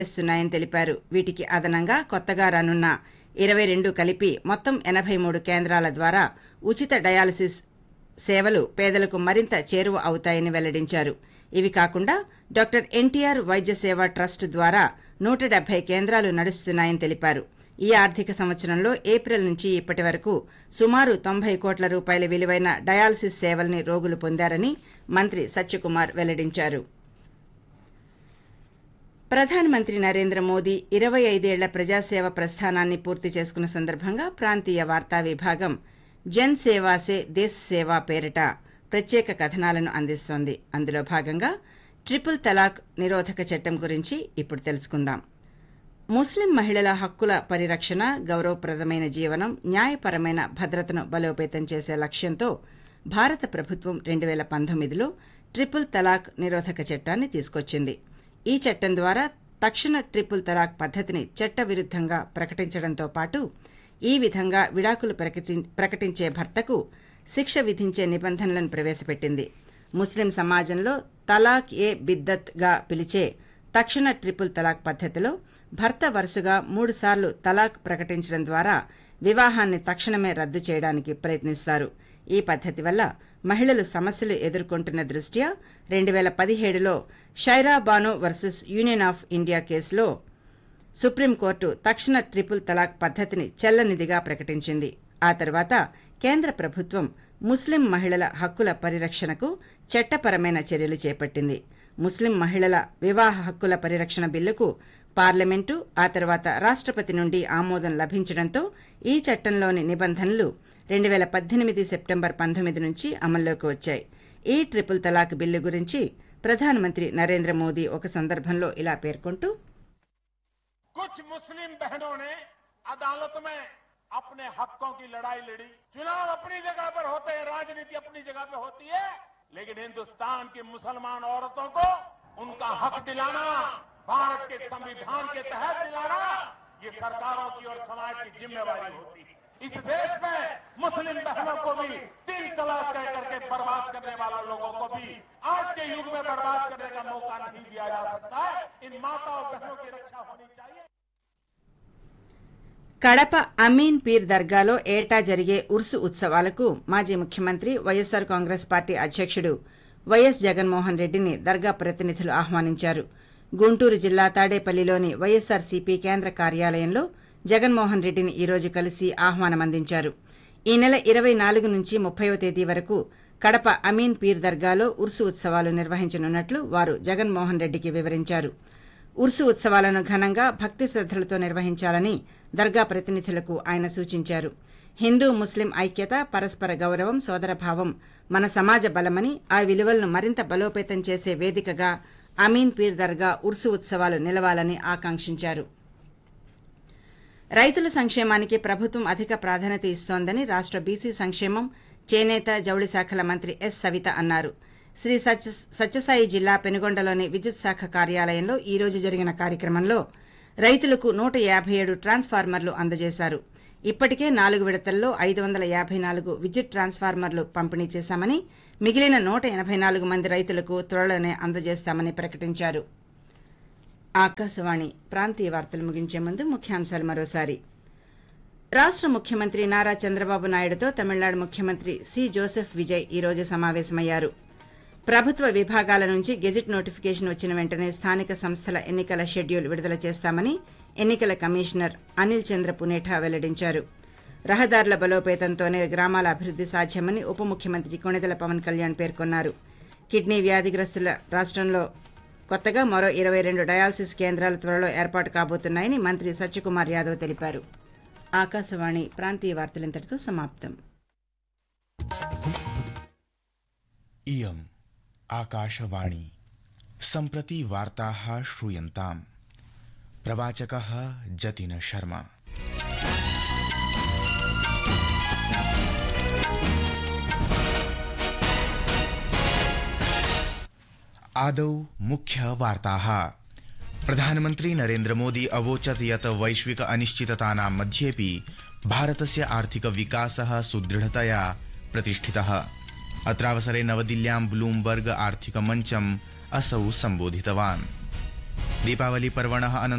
చేస్తున్నాయని తెలిపారు వీటికి అదనంగా కొత్తగా రానున్న ఇరవై రెండు కలిపి మొత్తం ఎనబై మూడు కేంద్రాల ద్వారా ఉచిత డయాలసిస్ సేవలు పేదలకు మరింత చేరువ అవుతాయని వెల్లడించారు ఇవి కాకుండా డాక్టర్ ఎన్టీఆర్ వైద్య సేవ ట్రస్ట్ ద్వారా నూట డెబ్బై కేంద్రాలు నడుస్తున్నాయని తెలిపారు ఈ ఆర్థిక సంవత్సరంలో ఏప్రిల్ నుంచి ఇప్పటి వరకు సుమారు తొంభై కోట్ల రూపాయల విలువైన డయాలసిస్ సేవల్ని రోగులు పొందారని మంత్రి సత్యకుమార్ వెల్లడించారు ప్రధానమంత్రి నరేంద్ర మోదీ ఇరవై ఐదేళ్ల ప్రజాసేవ ప్రస్థానాన్ని పూర్తి చేసుకున్న సందర్భంగా ప్రాంతీయ వార్తా విభాగం జన్ సేవా సే దేశ్ సేవా పేరిట ప్రత్యేక కథనాలను అందిస్తోంది అందులో భాగంగా ట్రిపుల్ తలాక్ నిరోధక చట్టం గురించి ఇప్పుడు తెలుసుకుందాం ముస్లిం మహిళల హక్కుల పరిరక్షణ గౌరవప్రదమైన జీవనం న్యాయపరమైన భద్రతను బలోపేతం చేసే లక్ష్యంతో భారత ప్రభుత్వం రెండు వేల పంతొమ్మిదిలో ట్రిపుల్ తలాక్ నిరోధక చట్టాన్ని తీసుకొచ్చింది ఈ చట్టం ద్వారా తక్షణ ట్రిపుల్ తలాక్ పద్దతిని చట్టవిరుద్దంగా ప్రకటించడంతో పాటు ఈ విధంగా విడాకులు ప్రకటి- ప్రకటించే భర్తకు శిక్ష విధించే నిబంధనలను ప్రవేశపెట్టింది ముస్లిం సమాజంలో తలాక్ ఏ బిద్దత్ గా పిలిచే తక్షణ ట్రిపుల్ తలాక్ పద్దతిలో భర్త వరుసగా మూడుసార్లు తలాక్ ప్రకటించడం ద్వారా వివాహాన్ని తక్షణమే రద్దు చేయడానికి ప్రయత్నిస్తారు ఈ పద్దతి వల్ల మహిళలు సమస్యలు ఎదుర్కొంటున్న దృష్ట్యా రెండు వేల పదిహేడులో Shaira Bano versus union of India కేసులో సుప్రీంకోర్టు తక్షణ ట్రిపుల్ తలాక్ పద్దతిని చెల్లనిదిగా ప్రకటించింది ఆ తర్వాత కేంద్ర ప్రభుత్వం ముస్లిం మహిళల హక్కుల పరిరక్షణకు చట్టపరమైన చర్యలు చేపట్టింది ముస్లిం మహిళల వివాహ హక్కుల పరిరక్షణ బిల్లుకు పార్లమెంటు ఆ తర్వాత రాష్ట్రపతి నుండి ఆమోదం లభించడంతో ఈ చట్టంలోని నిబంధనలు రెండు వేల పద్దెనిమిది సెప్టెంబర్ పంతొమ్మిది నుంచి అమల్లోకి వచ్చాయి ఈ ట్రిపుల్ తలాక్ బిల్లు గురించి ప్రధానమంత్రి నరేంద్ర మోదీ ఒక సందర్భంలో ఇలా పేర్కొంటూ कुछ मुस्लिम बहनों ने अदालत में अपने हकों की लड़ाई लड़ी चुनाव अपनी जगह पर होते हैं राजनीति अपनी जगह पे होती है लेकिन हिंदुस्तान की मुसलमान औरतों को उनका हक दिलाना भारत के संविधान के तहत दिलाना ये सरकारों की और समाज की जिम्मेवारी होती है इस देश में मुस्लिम बहनों को भी तीन तलाक कह करके बर्बाद करने वाले लोगों को भी आज के युग में बर्बाद करने का मौका नहीं दिया जा सकता है इन माता और बहनों की रक्षा होनी चाहिए కడప అమీన్ పీర్ దర్గాలో ఏటా జరిగే ఉర్సు ఉత్సవాలకు మాజీ ముఖ్యమంత్రి వైఎస్సార్ కాంగ్రెస్ పార్టీ అధ్యక్షుడు వైఎస్ జగన్మోహన్ రెడ్డిని దర్గా ప్రతినిధులు ఆహ్వానించారు గుంటూరు జిల్లా తాడేపల్లిలోని వైఎస్సార్సీపీ కేంద్ర కార్యాలయంలో జగన్మోహన్ రెడ్డిని ఈ రోజు కలిసి ఆహ్వానమందించారు ఈ నెల ఇరవై నాలుగు నుంచి ముప్పైవ తేదీ వరకు కడప అమీన్ పీర్ దర్గాలో ఉర్సు ఉత్సవాలు నిర్వహించనున్నట్లు వారు జగన్మోహన్ రెడ్డికి వివరించారు ఉర్సు ఉత్సవాలను ఘనంగా భక్తి శ్రద్దలతో నిర్వహించాలని దర్గా ప్రతినిధులకు ఆయన సూచించారు హిందూ ముస్లిం ఐక్యత పరస్పర గౌరవం సోదరభావం మన సమాజ బలమని ఆ విలువలను మరింత బలోపేతం చేసే వేదికగా అమీన్ పీర్ దర్గా ఉర్సు ఉత్సవాలు నిలవాలని ఆకాంక్షించారు రైతుల సంక్షేమానికి ప్రభుత్వం అధిక ప్రాధాన్యత ఇస్తోందని రాష్ట్ర బీసీ సంక్షేమం చేనేత జౌళి శాఖల మంత్రి ఎస్ సవిత అన్నారు శ్రీ సత్య సత్యసాయి జిల్లా పెనుగొండలోని విద్యుత్ శాఖ కార్యాలయంలో ఈ రోజు జరిగిన కార్యక్రమంలో రైతులకు నూట యాభై ఏడు ట్రాన్స్ఫార్మర్లు అందజేశారు ఇప్పటికే నాలుగు విడతల్లో ఐదు వందల యాభై నాలుగు విద్యుత్ ట్రాన్స్ఫార్మర్లు పంపిణీ చేశామని మిగిలిన నూట ఎనభై నాలుగు మంది రైతులకు త్వరలోనే అందజేస్తామని ప్రకటించారు ఆకాశవాణి ప్రాంతీయ వార్తలు ముగించే ముందు ముఖ్యాంశాలు మరోసారి రాష్ట్ర ముఖ్యమంత్రి నారా చంద్రబాబు నాయుడుతో తమిళనాడు ముఖ్యమంత్రి సి జోసెఫ్ విజయ్ ఈ రోజు సమావేశమయ్యారు ప్రభుత్వ విభాగాల నుంచి గెజిట్ నోటిఫికేషన్ వచ్చిన వెంటనే స్థానిక సంస్థల ఎన్నికల షెడ్యూల్ విడుదల చేస్తామని ఎన్నికల కమిషనర్ అనిల్ చంద్ర పునేఠా వెల్లడించారు రహదారుల బలోపేతంతోనే గ్రామాల అభివృద్ది సాధ్యమని ఉప ముఖ్యమంత్రి కొణిదెల పవన్ కళ్యాణ్ పేర్కొన్నారు కిడ్నీ వ్యాధిగ్రస్తుల రాష్ట్రంలో కొత్తగా మరో ఇరవై రెండు డయాలసిస్ కేంద్రాలు త్వరలో ఏర్పాటు కాబోతున్నాయని మంత్రి సత్యకుమార్ యాదవ్ తెలిపారు ఆకాశవాణి ప్రాంతీయ వార్తలింతటితో సమాప్తం इयम् आकाशवाणी सम्प्रति वार्ताः श्रूयन्ताम् प्रवाचकः जतिन शर्मा आदौ मुख्यवार्ताः प्रधानमन्त्री नरेन्द्रमोदी अवोचत् यत् वैश्विक अनिश्चिततानां मध्येऽपि भारतस्य आर्थिकविकासः सुदृढतया प्रतिष्ठितः अत्रावसरे नवदिल्ल्यां ब्लूमबर्ग आर्थिकमञ्चम् असौ सम्बोधितवान् दीपावली पर्वणः